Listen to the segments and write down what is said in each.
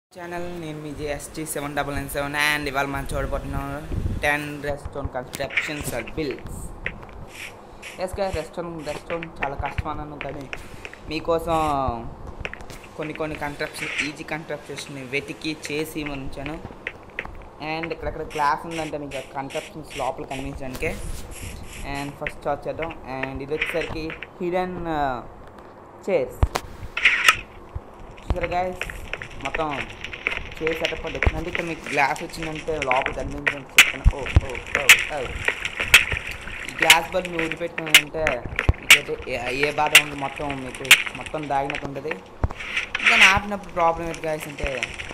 Channel నేను మీ GST seven double nine seven and ఇవాళ మనం చూడబోతున్నాం ten restaurant constructions and bills ఎస్ గా రెస్టారెంట్ రెస్టారెంట్ చాలా కష్టం అన్నాను కానీ మీకోసం కొన్ని కొన్ని కన్స్ట్రక్షన్ ఈజీ కన్స్ట్రక్షన్స్ని వెతికి చేసి ఉంచాను అండ్ ఇక్కడక్కడ గ్లాస్ ఉందంటే మీకు కన్స్ట్రక్షన్స్ లోపల కనిపించడానికే అండ్ ఫస్ట్ స్టార్ట్ చేద్దాం అండ్ ఇది వచ్చేసరికి హిడెన్ చైర్స్ చూసారా గాయస్ మొత్తం చైర్ సెటప్ అంటే అంటే ఇక్కడ మీకు గ్లాస్ వచ్చిందంటే లోపల కనిపించండి చెప్తాను ఓ ఓ ఓ ఓ ఈ గ్లాస్ బల్ మీరు ఊడిపెట్టినంటే మీకైతే ఏ- ఏ బాధ ఉంది మొత్తం మీకు మొత్తం దాగినట్టు ఉంటుంది ఇంకా ఆపినప్పుడు ప్రాబ్లం ఏంటి గాయస్ అంటే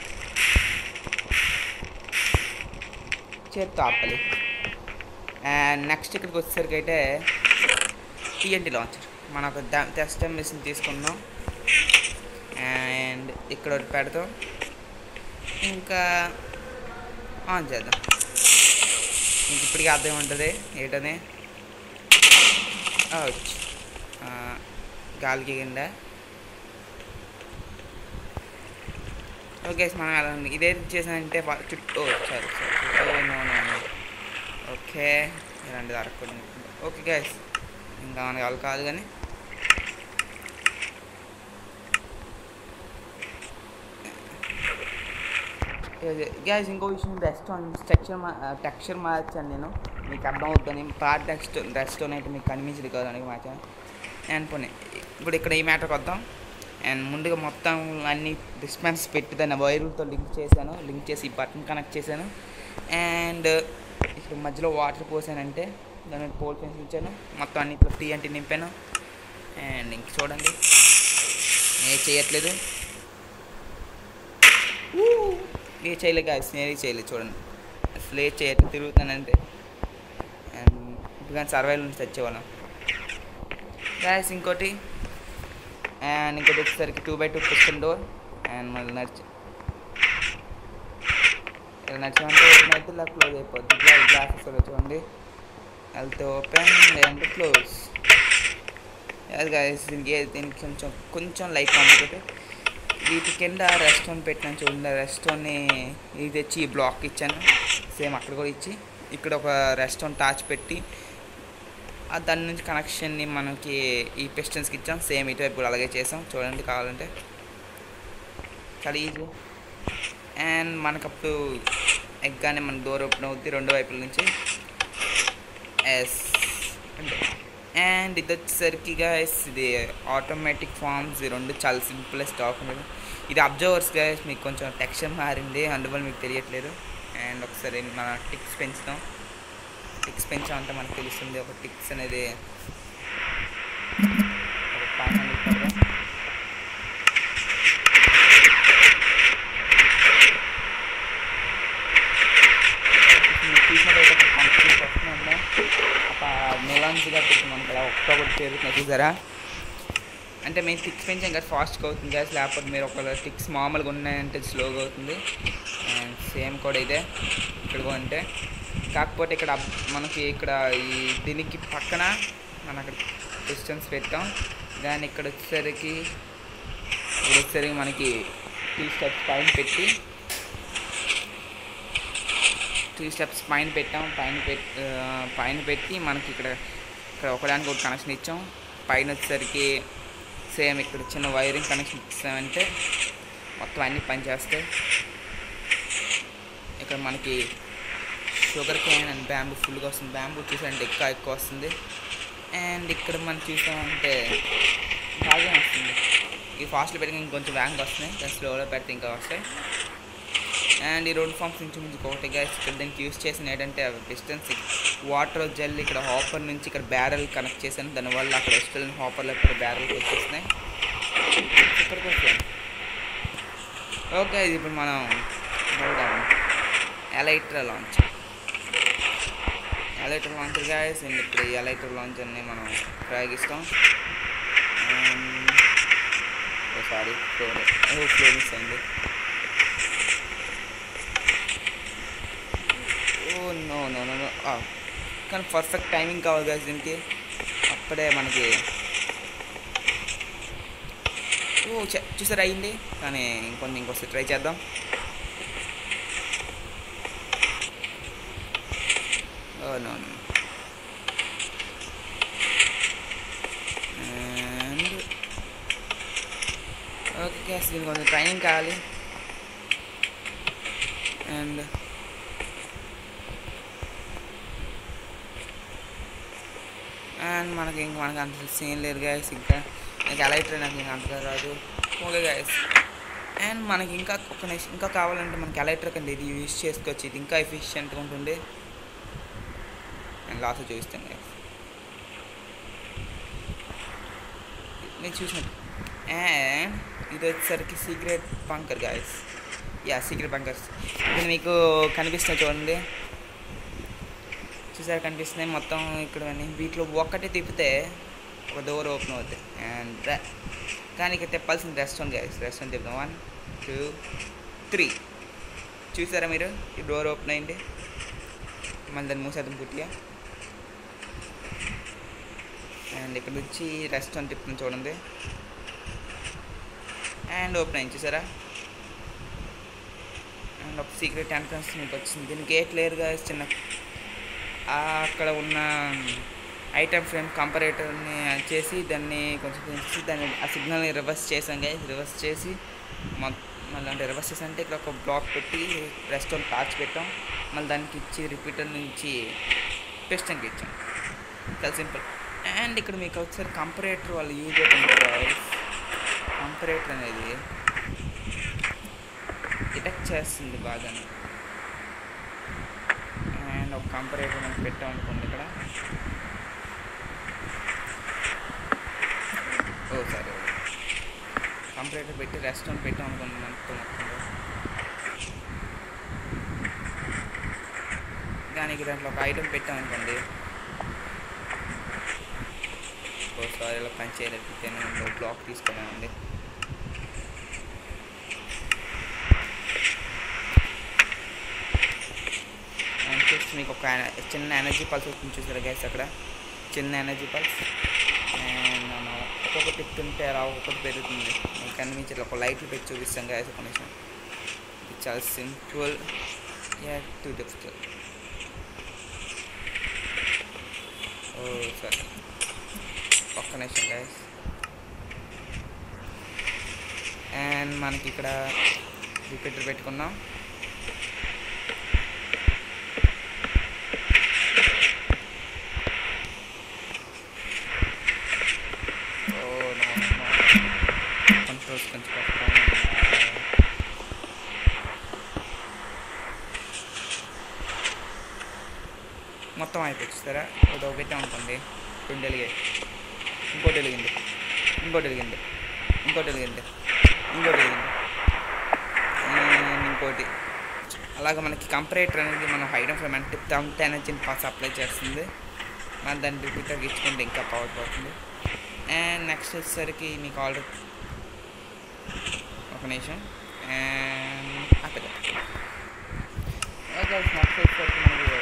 చేత్తో ఆపాలి అండ్ నెక్స్ట్ ఇక్కడికి వచ్చేసరికి అయితే టీఎన్టీ లాంచర్ మనం ఒక టెస్ట్ మిషన్ తీసుకున్నాం అండ్ ఇక్కడ ఒకటి పెడతాం ఇంకా ఆన్ చేద్దాం ఇంక ఇప్పటికీ అర్థం ఉంటుంది ఏంటని ఔచ్. ఆ, గాలికి కింద ఓకే మనం అలా ఉంది ఇదే చేసానంటే వా- చుట్టూ oh sorry sorry no no no okay ఇలాంటిది అరకుండా ఓకే గైస్ ఇంకా మనకి వాళ్ళు కాదు కానీ గ్యాస్ ఇంకో విషయం రెస్టారెంట్ స్ట్రక్చర్ మా టెక్స్చర్ మార్చాను నేను మీకు అర్థం అవుతుంది పార్ట్ టెక్స్ట్ రెస్టారెంట్ అయితే మీకు కనిపించదు కదా అని మార్చాను అండ్ పోనీ ఇప్పుడు ఇక్కడ ఈ మ్యాటర్కి వద్దాం అండ్ ముందుగా మొత్తం అన్ని డిస్పెన్స్ పెట్టి దాన్ని వైర్లతో లింక్ చేశాను లింక్ చేసి ఈ బటన్ కనెక్ట్ చేశాను అండ్ ఇక్కడ మధ్యలో వాటర్ పోసానంటే దాని మీద పోల్ పెన్స్ ఇచ్చాను మొత్తం అన్నిట్లో టీ అంటే నింపాను అండ్ ఇంక చూడండి ఏ చేయట్లేదు ఏ చేయలేదు కాదు స్నేహి చేయలేదు చూడండి అసలు ఏ చేయట్లేదు తిరుగుతానంటే అండ్ ఇప్పుడు కానీ సర్వైవల్ నుంచి తెచ్చేవాళ్ళం గాయస్ ఇంకోటి అండ్ ఇంకోటి వచ్చేసరికి two by two piston door and మళ్ళీ నడిచి ఇలా నడిచామంటే ఓపెన్ అయితే ఇలా క్లోజ్ అయిపోద్ది ఇట్లా గ్లాసెస్ కూడా చూడండి వెళ్తే ఓపెన్ లేదంటే క్లోజ్ గాయస్ దీనికి దీనికి కొంచెం కొంచెం లైట్ పంపుతుంది వీటి కింద రెస్టారెంట్ పెట్టినాను చూడండి రెస్టారెంట్ని ఇది తెచ్చి ఈ బ్లాక్ ఇచ్చాను సేమ్ అక్కడ కూడా ఇచ్చి ఇక్కడ ఒక రెస్టారెంట్ టాచ్ పెట్టి ఆ దాని నుంచి కనెక్షన్ని మనకి ఈ పిస్టన్స్కి ఇచ్చాం సేమ్ ఇటువైపు కూడా అలాగే చేసాం చూడండి కావాలంటే చాలా ఈజీ అండ్ మనకు అప్పుడు ఎగ్గానే మన డోర్ ఓపెన్ అవుద్ది రెండు వైపుల నుంచి ఎస్ అంటే అండ్ ఇది వచ్చేసరికి గైస్ ఇది ఆటోమేటిక్ ఫార్మ్స్ ఈ రెండు చాలా సింపుల్ స్టాక్ ఉంది ఇది అబ్జర్వర్స్ గైస్ మీకు కొంచెం టెక్స్చర్ మారింది అందువల్ల మీకు తెలియట్లేదు అండ్ ఒకసారి మన టిక్స్ పెంచుతాం టిక్స్ పెంచామంటే మనకు తెలుస్తుంది ఒక టిక్స్ అనేది ఒక ఫైవ్ హండ్రెడ్ పెడదాం మీరు చూసినట్టయితే ఒక పంపింగ్ వస్తుందంటే ఒక మెలాన్స్గా పెట్టి మనకి అలా ఒక్కొక్కటి పెరుగుతున్నాయి చూసారా అంటే మేము టిక్స్ పెంచాం కదా ఫాస్ట్గా అవుతుంది గ్యాస్ లేకపోతే మీరు ఒక టిక్స్ మామూలుగా ఉన్నాయంటే స్లోగా అవుతుంది అండ్ సేమ్ కూడా ఇదే ఇక్కడ కూడా అంటే కాకపోతే ఇక్కడ అబ్- మనకి ఇక్కడ ఈ దీనికి పక్కన మనం అక్కడ డిస్టెన్స్ పెట్టాం దాన్ని ఇక్కడ వచ్చేసరికి ఇక్కడ వచ్చేసరికి మనకి టూ స్టెప్స్ పైన పెట్టి త్రీ స్టెప్స్ పైన పెట్టాం పైన పెట్ ఆ, పైన పెట్టి మనకి ఇక్కడ ఇక్కడ ఒకదానికి ఒక కనెక్షన్ ఇచ్చాం పైన వచ్చేసరికి సేమ్ ఇక్కడ చిన్న వైరింగ్ కనెక్షన్ ఇచ్చామంటే మొత్తం అన్నీ పనిచేస్తాయి ఇక్కడ మనకి షుగర్ క్యాన్ అండ్ బ్యాంబూ ఫుల్గా వస్తుంది బ్యాంబూ చూసారంటే ఎక్కువ ఎక్కువ వస్తుంది అండ్ ఇక్కడ మనం చూసామంటే బాగా వస్తుంది ఈ ఫాస్ట్లో పెడితే ఇంకొంచెం వేగంగా వస్తున్నాయి ఇంకా స్లోలో పెడితే ఇంకా వస్తాయి అండ్ ఈ రెండు ఫామ్స్ నుంచి ముందు ఒకటి గైస్ ఇక్కడ దీనికి యూస్ చేసిన ఏంటంటే డిస్టెన్స్ వాటర్ జెల్ ఇక్కడ హాపర్ నుంచి ఇక్కడ బ్యారెల్ కనెక్ట్ చేశాను దానివల్ల అక్కడ వస్తున్న హాపర్లో ఇక్కడ బ్యారెల్కి వచ్చేస్తున్నాయి ఇక్కడికి వచ్చాను ఓకే ఇది ఇప్పుడు మనం వెళ్దాం elytra launch elytra launcher guys and ఇప్పుడు ఈ ఎలైట్రా లాంచర్ని మనం ప్రయోగిస్తాం సారీ ఫ్లోర్ ఫ్లో మిస్ అయింది oh no no no no కానీ పర్ఫెక్ట్ టైమింగ్ కావాలి కదా దీనికి అప్పుడే మనకి ఓ ఓ చ- చూసారా అయింది కానీ ఇంకొన్ని ఇంకొకసారి ట్రై చేద్దాం oh no no and okay guys దీనికి కొంచెం ట్రైనింగ్ కావాలి అండ్ అండ్ మనకి ఇంక మనకి అంత సీన్ లేదు గాయస్ ఇంకా నాకు ఎలా అయితే నాకు ఇంకా అంతగా రాదు ఓకే గాయస్ అండ్ మనకి ఇంకా ఒక నిమిషం ఇంకా కావాలంటే మనకి ఎలక్ట్రిక్ అండి ఇది యూజ్ చేసుకోవచ్చు ఇది ఇంకా ఎఫిషియెంట్గా ఉంటుంది అండ్ లాస్ట్ చూపిస్తాను గాయస్ నేను చూసినట్టు అండ్ ఇది వచ్చేసరికి secret bunker guys yeah secret bunkers ఇది మీకు కనిపిస్తుంది చూడండి చూసారు కనిపిస్తున్నాయి మొత్తం ఇక్కడ అన్ని వీటిలో ఒక్కటే తిప్పితే ఒక డోర్ ఓపెన్ అవుతుంది అండ్ కానీ ఇక్కడ తిప్పాల్సిన రెస్టారెంట్ గాయస్ రెస్టారెంట్ తిప్పుదాం వన్ టూ త్రీ చూసారా మీరు ఈ డోర్ ఓపెన్ అయింది మళ్ళీ దాన్ని మూసేద్దాం పూర్తిగా అండ్ ఇక్కడ నుంచి రెస్టారెంట్ తిప్పుతాం చూడండి అండ్ ఓపెన్ అయింది చూసారా అండ్ ఒక సీక్రెట్ ఎంట్రన్స్ మీకు వచ్చింది దీనికి గేట్ లేరుగా చిన్న ఆ అక్కడ ఉన్న ఐటమ్ ఫ్రేమ్ కంపరేటర్ని చేసి దాన్ని కొంచెం పెంచి దాన్ని ఆ సిగ్నల్ని రివర్స్ చేసాం గైస్ రివర్స్ చేసి మొ- మళ్ళీ అంటే రివర్స్ చేసి అంటే ఇక్కడ ఒక బ్లాక్ పెట్టి రెస్టారెంట్ టార్చ్ పెట్టాం మళ్ళీ దానికి ఇచ్చి రిపీటర్ నుంచి పిస్టన్కి ఇచ్చాం చాలా సింపుల్ అండ్ ఇక్కడ మీకు ఒకసారి కంపరేటర్ వాళ్ళు యూజ్ అవుతుంది కంపరేటర్ అనేది డిటెక్ట్ చేస్తుంది బాగా అండ్ ఒక కంపరేటర్ మనం పెట్టాం అనుకోండి ఇక్కడ ఓ సరే కంపరేటర్ పెట్టి రెస్టారెంట్ పెట్టాం అనుకోండి మనతో మొత్తంగా దానికి దాంట్లో ఒక ఐటమ్ పెట్టాం అనుకోండి ఓ సారీ ఇలా పని చేయలేదు బ్లాక్ తీసుకున్నామండి అండ్ చూస్తే మీకు ఒక ఎన- చిన్న ఎనర్జీ పల్స్ వస్తుంది చూసారా గ్యాస్ అక్కడ చిన్న ఎనర్జీ పల్స్ అండ్ మనం ఒక్కొక్కటి తిప్పుతుంటే అలా ఒక్కొక్కటి పెరుగుతుంది మీకు కనిపించే ఒక లైట్లు పెట్టి చూపిస్తాం గ్యాస్ ఒక నిమిషం ఇది చాలా సింపుల్ యా టూ డిఫికల్ట్ ఓ సరే ఒక్క నిమిషం గ్యాస్ అండ్ మనకి ఇక్కడ రిపీటర్ పెట్టుకున్నాం Oh no, no. Controls కొంచెం కష్టంగా ఉన్నాయి. మొత్తం అయిపోయి చూస్తారా ఒక పెట్టాం అనుకోండి రెండు వెలిగాయి ఇంకోటి వెలిగింది ఇంకోటి వెలిగింది ఇంకోటి వెలిగింది ఇంకోటి వెలిగింది And ఇంకోటి అలాగ మనకి కంపరేటర్ అనేది మనం హైడమ్ ఫ్రమ్ అంటే అంత ఎనర్జీని సప్లై చేస్తుంది మనం దాన్ని రిపీటర్గా ఇచ్చుకుంటే ఇంకా పవర్ పోతుంది అండ్ నెక్స్ట్ వచ్చేసరికి మీకు ఆల్రెడీ ఒక నిమిషం అండ్ అక్కడ నెక్స్ట్ వచ్చేసరికి మనకి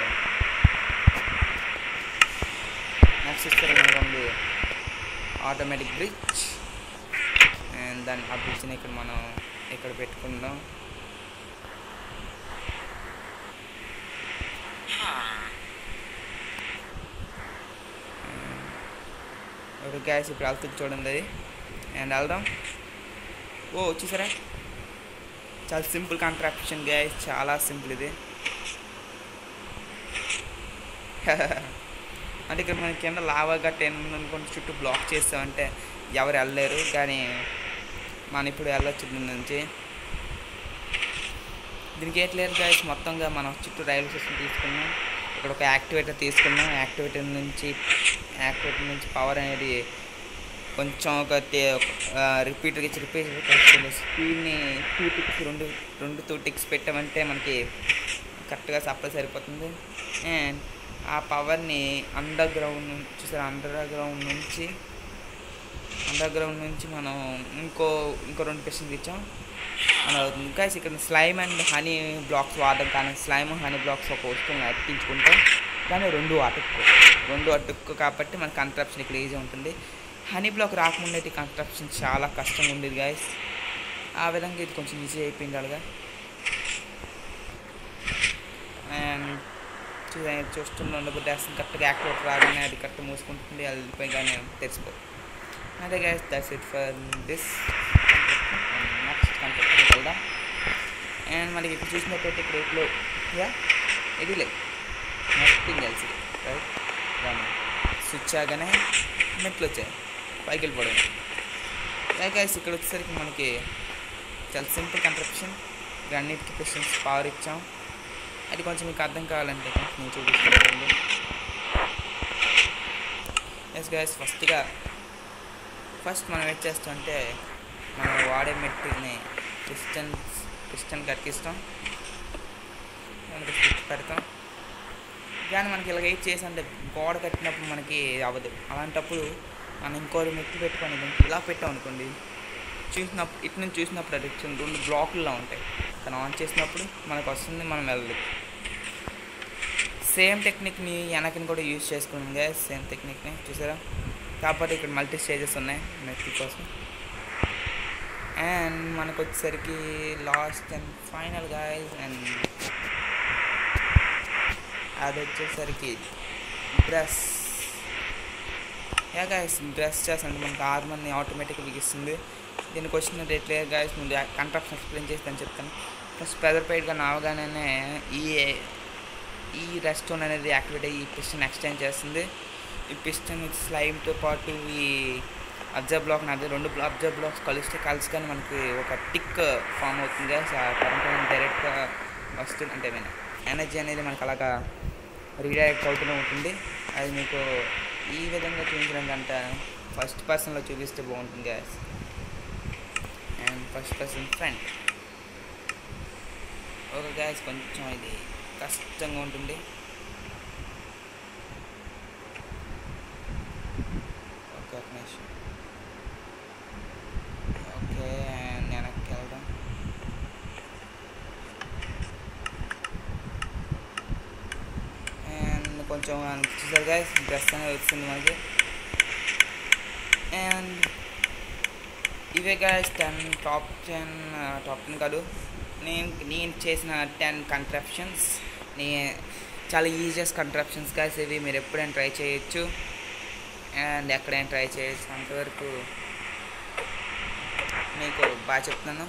నెక్స్ట్ వచ్చేసరికి మనకు ఉంది ఆటోమేటిక్ బ్రిడ్జ్ అండ్ దాని ఆ బ్రిడ్జ్ని ఇక్కడ మనం ఇక్కడ పెట్టుకుందాం ఒక గ్యాస్ ఇప్పుడు వెళ్తుంది చూడండి అది అండ్ వెళ్దాం ఓ చూసారా చాలా సింపుల్ కాంట్రాక్షన్ గ్యాస్ చాలా సింపుల్ ఇది అంటే ఇక్కడ మన కింద లావా గట్ట ఏమన్నా అనుకోండి చుట్టూ బ్లాక్ చేస్తామంటే ఎవరు వెళ్ళలేరు కానీ మనం ఇప్పుడు వెళ్ళొచ్చు దీని నుంచి దీనికి ఏం లేదు గాయస్ మొత్తంగా మనం చుట్టూ రైల్వే స్టేషన్ తీసుకున్నాం ఇక్కడ ఒక యాక్టివేటర్ తీసుకున్నాం యాక్టివేటర్ నుంచి యాక్టివేటర్ నుంచి పవర్ అనేది కొంచెం ఒక రిపీటర్కి ఇచ్చి రిపీట్ స్పీడ్ని టూ టిక్స్ రెండు రెండు టూ టిక్స్ పెట్టామంటే మనకి కరెక్ట్గా సప్లై సరిపోతుంది అండ్ ఆ పవర్ని అండర్ గ్రౌండ్ నుంచి చూసారా అండర్ గ్రౌండ్ నుంచి అండర్ గ్రౌండ్ నుంచి మనం ఇంకో ఇంకో రెండు పిస్టన్స్ ఇచ్చాం మన ఇంకా ఇక్కడ స్లైమ్ అండ్ హనీ బ్లాక్స్ వాడడం కానీ స్లైమ్ హనీ బ్లాక్స్ ఒక వస్తువుని అతికించుకుంటాం కానీ రెండు అతుక్కు రెండు అతుక్కు కాబట్టి మన కన్స్ట్రక్షన్ ఇక్కడ ఈజీ ఉంటుంది హనీ బ్లాక్ రాకముందే ఈ కన్స్ట్రక్షన్ చాలా కష్టంగా ఉండేది గాయస్ ఆ విధంగా ఇది కొంచెం ఈజీ అయిపోయింది అలాగా అండ్ చూసే చూస్తున్న ఉండబుద్ధేస్తుంది కరెక్ట్గా యాక్టివేట్ రాగానే అది కరెక్ట్ మూసుకుంటుంది అది వెళ్ళిపోయిగానే తెలిసిపోతుంది అదే guys that's it for this next కంటెక్ట్కి వెళ్దాం అండ్ మనకి ఇప్పుడు చూసినట్టయితే ఇక్కడ ఎట్లో యా ఇది లేదు నథింగ్ ఎల్స్ రైట్ రాను స్విచ్ ఆగానే మెట్లు వచ్చాయి పైకి వెళ్ళిపోవడం గైస్ ఇక్కడ వచ్చేసరికి మనకి చాలా సింపుల్ కన్స్ట్రక్షన్ అన్నిటికీ క్వశ్చన్స్ పవర్ ఇచ్చాం అది కొంచెం మీకు అర్థం కావాలంటే కొంచెం నేను చూపిస్తున్నాను ఎస్ గైస్ ఫస్ట్గా ఫస్ట్ మనం ఏం చేస్తామంటే మనం వాడే మెట్టిని పిస్టన్ పిస్టన్ కట్టిస్తాం మనకి స్విచ్ పెడతాం కానీ మనకి ఇలాగ ఏం చేసి అంటే గోడ కట్టినప్పుడు మనకి అవ్వదు అలాంటప్పుడు మనం ఇంకో మెట్లు పెట్టుకొని దీనికి ఇలా పెట్టాం అనుకోండి చూసినప్పుడు ఇటు నుంచి చూసినప్పుడు అది చిన్న రెండు బ్లాకుల్లో ఉంటాయి కానీ ఆన్ చేసినప్పుడు మనకు వస్తుంది మనం వెళ్ళదు సేమ్ టెక్నిక్ని వెనకని కూడా యూజ్ చేసుకున్నాం కదా సేమ్ టెక్నిక్ని చూసారా కాకపోతే ఇక్కడ మల్టీ స్టేజెస్ ఉన్నాయి నెక్స్ట్ కోసం అండ్ మనకు వచ్చేసరికి last and final guys and అది వచ్చేసరికి బ్రష్ యా గాయస్ బ్రష్ చేస్తాను మనకి ఆర్మర్ని ఆటోమేటిక్గా బిగిస్తుంది దీనికి వచ్చిన రేట్లే గాయస్ ముందు కంట్రాక్షన్ ఎక్స్ప్లెయిన్ చేస్తాను చెప్తాను ఫస్ట్ పెదర్పైడ్గా నావగానే ఈ ఈ రెస్టోన్ అనేది యాక్టివేట్ అయ్యి ఈ పిస్టన్ ఎక్స్టెండ్ చేస్తుంది ఈ పిస్టన్ స్లైమ్తో పాటు ఈ అబ్జర్వ్ బ్లాక్ అది రెండు అబ్జర్వ్ బ్లాక్స్ కలిస్తే కలిసి కానీ మనకి ఒక టిక్ ఫామ్ అవుతుంది కరెంట్ అనేది డైరెక్ట్గా వస్తుంది అంటే మీన్ ఎనర్జీ అనేది మనకు అలాగా రీడైరెక్ట్ అవుతూనే ఉంటుంది అది మీకు ఈ విధంగా చూపించడం కంటే ఫస్ట్ పర్సన్లో చూపిస్తే బాగుంటుంది guys and first person front okay guys కొంచెం ఇది కష్టంగా ఉంటుంది ఓకే ఒక నిమిషం ఓకే అండ్ వెనక్కి వెళ్దాం అండ్ కొంచెం చూసారు గాయస్ డ్రెస్ అనేది వచ్చింది మనకి అండ్ ఇవే guys ten top ten top ten కాదు నేను నేను చేసిన టెన్ కంట్రాప్షన్స్ నే చాలా ఈజియస్ట్ కంట్రాప్షన్స్ గాయస్ ఇవి మీరు ఎప్పుడైనా ట్రై చేయొచ్చు అండ్ ఎక్కడైనా ట్రై చేయొచ్చు అంతవరకు మీకు బాగా చెప్తున్నాను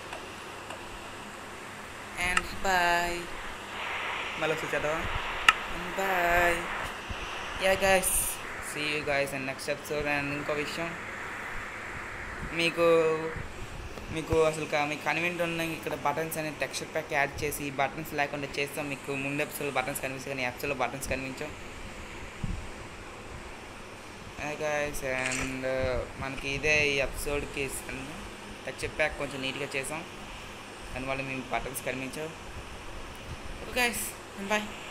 అండ్ బాయ్ మళ్ళీ వచ్చి చదవా bye yeah guys see you guys and next episode and ఇంకో విషయం మీకు మీకు అసలు కా- మీకు కన్వీనియంట్ ఉన్న ఇక్కడ బటన్స్ అనే టెక్స్చర్ ప్యాక్ యాడ్ చేసి ఈ బటన్స్ లేకుండా చేస్తాం మీకు ముందు ఎపిసోడ్ బటన్స్ కనిపిస్తాయి కానీ ఎపిసోడ్లో బటన్స్ కనిపించవు గాయస్ అండ్ మనకి ఇదే ఈ ఎపిసోడ్కి టెక్స్చర్ ప్యాక్ కొంచెం నీట్గా చేసాం దానివల్ల మేము బటన్స్ కనిపించవు ఓకే గాయస్ బాయ్